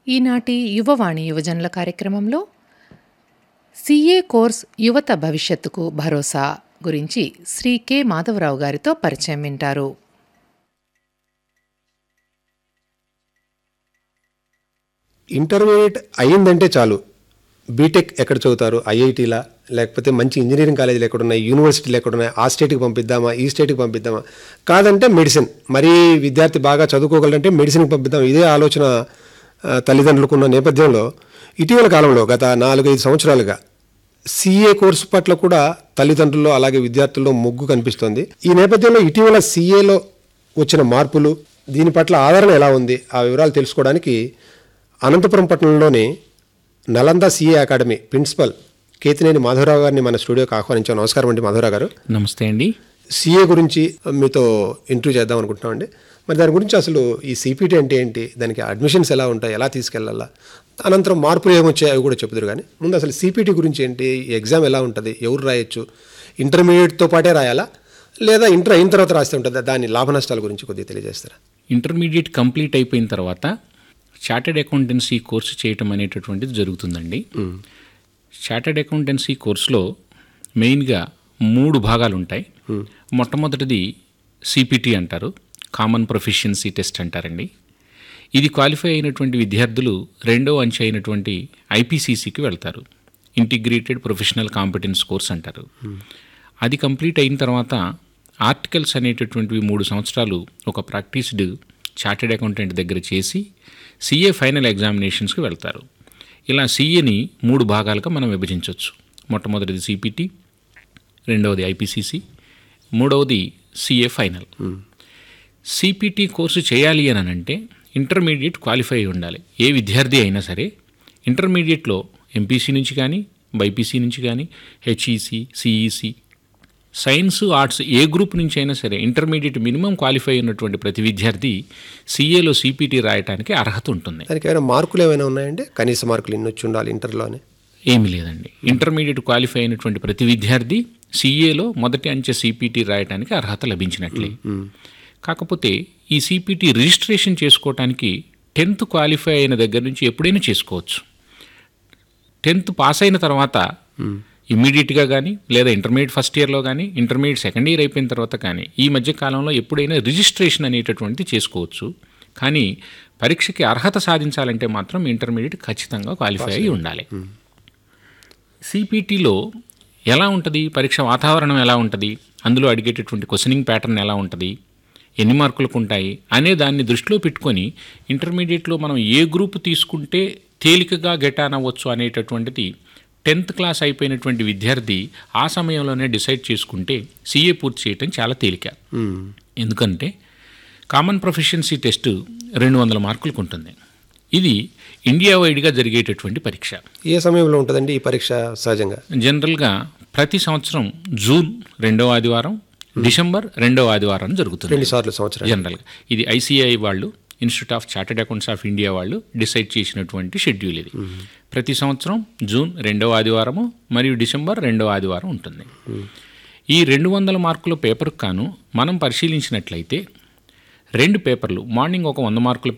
ఈనాటి యువవాణి యువజనుల కార్యక్రమంలో సిఏ కోర్స్ యువత భవిష్యత్తుకు భరోసా గురించి శ్రీ కె మాధవరావు గారితో పరిచయం వింటారు ఇంటర్మీడియట్ అయ్యిందంటే చాలు బీటెక్ ఎక్కడ చదువుతారు ఐఐటీలా లేకపోతే మంచి ఇంజనీరింగ్ కాలేజీలు ఎక్కడున్నాయి యూనివర్సిటీలు ఎక్కడున్నాయి ఆ స్టేట్కి పంపిద్దామా ఈ స్టేట్కి పంపిద్దామా కాదంటే మెడిసిన్ మరీ విద్యార్థి బాగా చదువుకోగలంటే మెడిసిన్కి పంపిద్దాం ఇదే ఆలోచన ఆ, తల్లిదండ్రులకు ఉన్న నేపథ్యంలో ఇటీవల కాలంలో గత నాలుగైదు సంవత్సరాలుగా సిఏ కోర్సు పట్ల కూడా తల్లిదండ్రుల్లో అలాగే విద్యార్థుల్లో మొగ్గు కనిపిస్తోంది ఈ నేపథ్యంలో ఇటీవల సిఏలో వచ్చిన మార్పులు దీని పట్ల ఆదరణ ఎలా ఉంది ఆ వివరాలు తెలుసుకోవడానికి అనంతపురం పట్టణంలోని Nalanda CA academy principal Kethineni Madhavarao గారిని మన స్టూడియోకి ఆహ్వానించాం నమస్కారం అండి మాధవరావు గారు నమస్తే అండి సిఏ గురించి మీతో ఇంటర్వ్యూ చేద్దాం అనుకుంటున్నామండి మరి దాని గురించి అసలు ఈ సిపిటి అంటే ఏంటి దానికి అడ్మిషన్స్ ఎలా ఉంటాయి ఎలా తీసుకెళ్లాలా అనంతరం మార్పులు ఏమొచ్చాయి అవి కూడా చెబుతారు కానీ ముందు అసలు సిపిటి గురించి ఏంటి ఈ ఎగ్జామ్ ఎలా ఉంటుంది ఎవరు రాయొచ్చు ఇంటర్మీడియట్తో పాటే రాయాలా లేదా ఇంటర్ అయిన తర్వాత రాస్తే ఉంటుందా దాని లాభ నష్టాల గురించి కొద్దిగా తెలియజేస్తారా ఇంటర్మీడియట్ కంప్లీట్ అయిపోయిన తర్వాత చార్టెడ్ అకౌంటెన్సీ కోర్సు చేయటం అనేటటువంటిది జరుగుతుందండి చార్టెడ్ అకౌంటెన్సీ కోర్సులో మెయిన్గా మూడు భాగాలు ఉంటాయి మొట్టమొదటిది సిపిటి అంటారు కామన్ ప్రొఫిషియన్సీ టెస్ట్ అంటారండి ఇది క్వాలిఫై అయినటువంటి విద్యార్థులు రెండో అంచె అయినటువంటి ఐపీసీసీకి వెళ్తారు ఇంటిగ్రేటెడ్ ప్రొఫెషనల్ కాంపిటెన్స్ కోర్స్ అంటారు అది కంప్లీట్ అయిన తర్వాత ఆర్టికల్స్ అనేటటువంటివి మూడు సంవత్సరాలు ఒక ప్రాక్టీస్డ్ చార్టెడ్ అకౌంటెంట్ దగ్గర చేసి సిఏ ఫైనల్ ఎగ్జామినేషన్స్కి వెళ్తారు ఇలా సిఏని మూడు భాగాలుగా మనం విభజించవచ్చు మొట్టమొదటిది సిపిటి రెండవది ఐపీసీసీ మూడవది సిఏ ఫైనల్ సిపిటి కోర్సు చేయాలి అని అంటే ఇంటర్మీడియట్ క్వాలిఫై అయి ఉండాలి ఏ విద్యార్థి అయినా సరే ఇంటర్మీడియట్లో ఎంపీసీ నుంచి కానీ బైపీసీ నుంచి కానీ హెచ్ఈసి సిఈసి సైన్స్ ఆర్ట్స్ ఏ గ్రూప్ నుంచి అయినా సరే ఇంటర్మీడియట్ మినిమం క్వాలిఫై అయినటువంటి ప్రతి విద్యార్థి సిఏలో సిపిటి రాయటానికి అర్హత ఉంటుంది దానికి ఏమైనా మార్కులు ఏమైనా ఉన్నాయండి కనీస మార్కులు ఇన్ని వచ్చి ఉండాలి ఇంటర్లోనే ఏమీ లేదండి ఇంటర్మీడియట్ క్వాలిఫై అయినటువంటి ప్రతి విద్యార్థి సిఏలో మొదటి అంచె సిపిటి రాయడానికి అర్హత లభించినట్లే కాకపోతే ఈ సిపిటి రిజిస్ట్రేషన్ చేసుకోవటానికి టెన్త్ క్వాలిఫై అయిన దగ్గర నుంచి ఎప్పుడైనా చేసుకోవచ్చు టెన్త్ పాస్ అయిన తర్వాత ఇమ్మీడియట్గా కానీ లేదా ఇంటర్మీడియట్ ఫస్ట్ ఇయర్లో కానీ ఇంటర్మీడియట్ సెకండ్ ఇయర్ అయిపోయిన తర్వాత కానీ ఈ మధ్య కాలంలో ఎప్పుడైనా రిజిస్ట్రేషన్ అనేటటువంటిది చేసుకోవచ్చు కానీ పరీక్షకి అర్హత సాధించాలంటే మాత్రం ఇంటర్మీడియట్ ఖచ్చితంగా క్వాలిఫై అయి ఉండాలి సిపిటిలో ఎలా ఉంటుంది పరీక్ష వాతావరణం ఎలా ఉంటుంది అందులో అడిగేటటువంటి క్వశ్చనింగ్ ప్యాటర్న్ ఎలా ఉంటుంది ఎన్ని మార్కులకు ఉంటాయి అనే దాన్ని దృష్టిలో పెట్టుకొని ఇంటర్మీడియట్లో మనం ఏ గ్రూప్ తీసుకుంటే తేలికగా గెట్ ఆన్ అవ్వచ్చు అనేటటువంటిది టెన్త్ క్లాస్ అయిపోయినటువంటి విద్యార్థి ఆ సమయంలోనే డిసైడ్ చేసుకుంటే సీఏ పూర్తి చేయటం చాలా తేలిక ఎందుకంటే కామన్ ప్రొఫిషియన్సీ టెస్ట్ రెండు వందల మార్కులకు ఉంటుంది ఇది ఇండియా వైడ్గా జరిగేటటువంటి పరీక్ష ఏ సమయంలో ఉంటుందండి ఈ పరీక్ష సహజంగా జనరల్గా ప్రతి సంవత్సరం జూన్ రెండవ ఆదివారం డిసెంబర్ రెండవ ఆదివారం జరుగుతుంది రెండు సార్లు సంవత్సరం జనరల్గా ఇది ఐసీఐ వాళ్ళు institute of chartered accounts of India వాళ్ళు డిసైడ్ చేసినటువంటి షెడ్యూల్ ఇది ప్రతి సంవత్సరం జూన్ రెండవ ఆదివారము మరియు డిసెంబర్ రెండవ ఆదివారం ఉంటుంది ఈ రెండు వందల మార్కుల పేపర్కు కాను మనం పరిశీలించినట్లయితే రెండు పేపర్లు మార్నింగ్ ఒక వంద మార్కుల